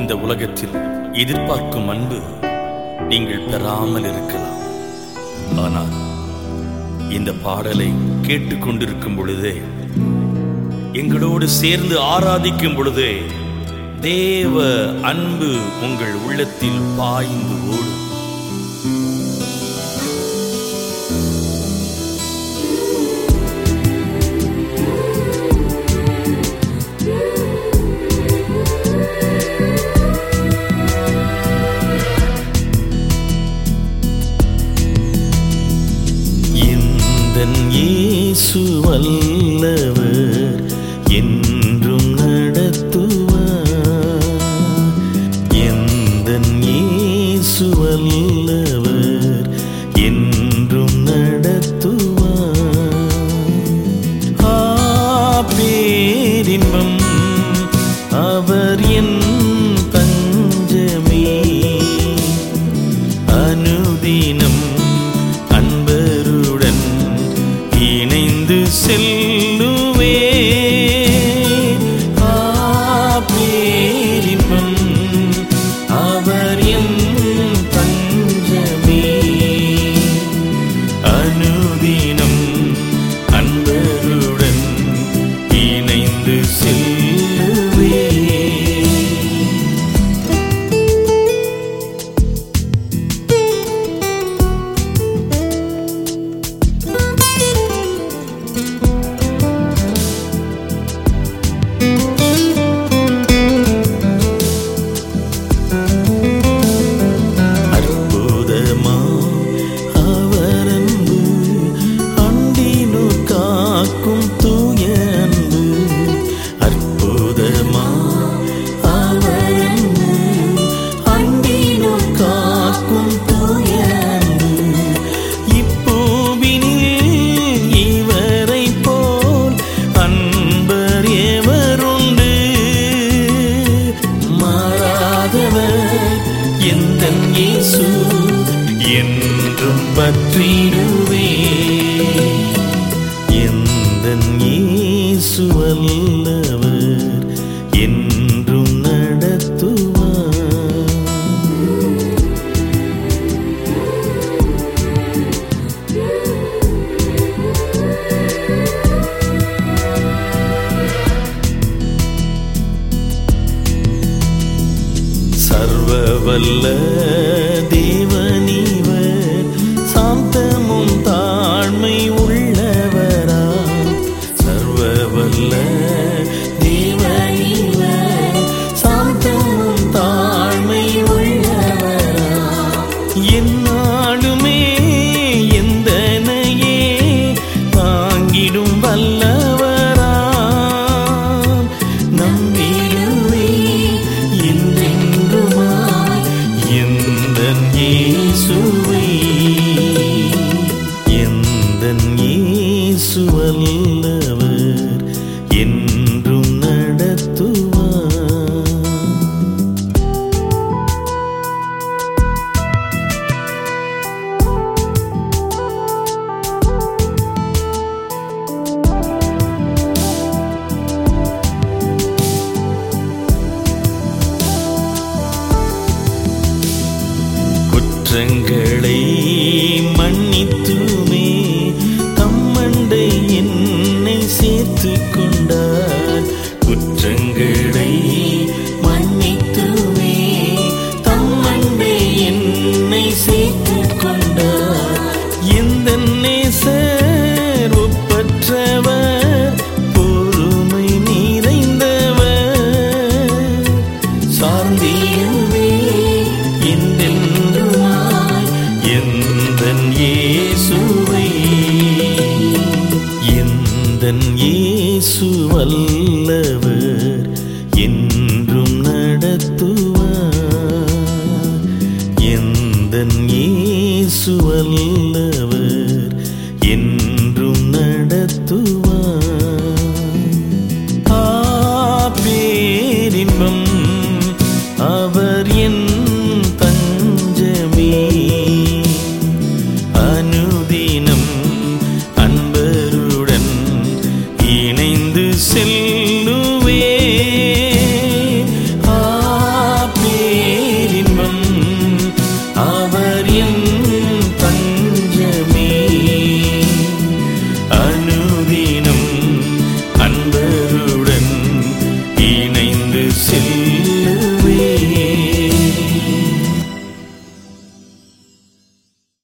இந்த உலகத்தில் எதிர்பார்க்கும் அன்பு நீங்கள் பெறாமல் இருக்கலாம் ஆனால் இந்த பாடலை கேட்டுக்கொண்டிருக்கும் பொழுதே எங்களோடு சேர்ந்து ஆராதிக்கும் பொழுதே தேவ அன்பு உங்கள் உள்ளத்தில் பாய்ந்து ஓடும் எந்தன் இயேசு வல்லவர் என்றும் நடத்துவார் எந்தன் இயேசு வல்லவர் என்றும் நடத்துவார் ஆ பேரின்பம் அவர் என் தஞ்சமே அனுதினம் அன்பருடன் இணைந்து செல்லுவே ஆ பேரின்பம் அவர் என் தஞ்சமே அனுதினம் அன்பருடன் இணைந்து செல்லுவே அற்புதமா அவர் அன்பு அண்டினோர் காக்கும் தூய அன்பு அற்புதமா அவர் அன்பு அண்டினோர் காக்கும் தூய அன்பு இப்பூவினில் இவரை போல் அன்பர் எவருண்டு மாறாதவர் எந்த இயேசு என்றும் பற்றிடுவே எந்த இயேசு வல்லவர் என்றும் நடத்துவார் சர்வவல்ல தேவனிவர் சாந்தமும் தாழ்மை உள்ளவரா சர்வவல்ல தேவனிவர் சாந்தமும் தாழ்மை உள்ளவரா என்னாலுமே எந்தனையே தாங்கிடும் வல்லவரா நம்பிடுவே என்றென்றுமாய் எந்தன் இயேசுவை எந்தன் இயேசு வல்லவர் என்றும் நடத்துவார் குற்றங்களை மன்னித்துமே தம்மண்டை என்னை சேர்த்து கொண்டார் குற்றங்களை மன்னித்துமே தம்மண்டை என்னை சேர்த்து கொண்டார் எந்த நேசர் ஒப்பற்றவர் பொறுமை நிறைந்தவர் சார்ந்தியுமே என்றென்றுமாய் எந்தன் இயேசுவை எந்தன் இயேசு வல்லவர் என்றும் நடத்துவார் எந்தன் இயேசு வல்லவர்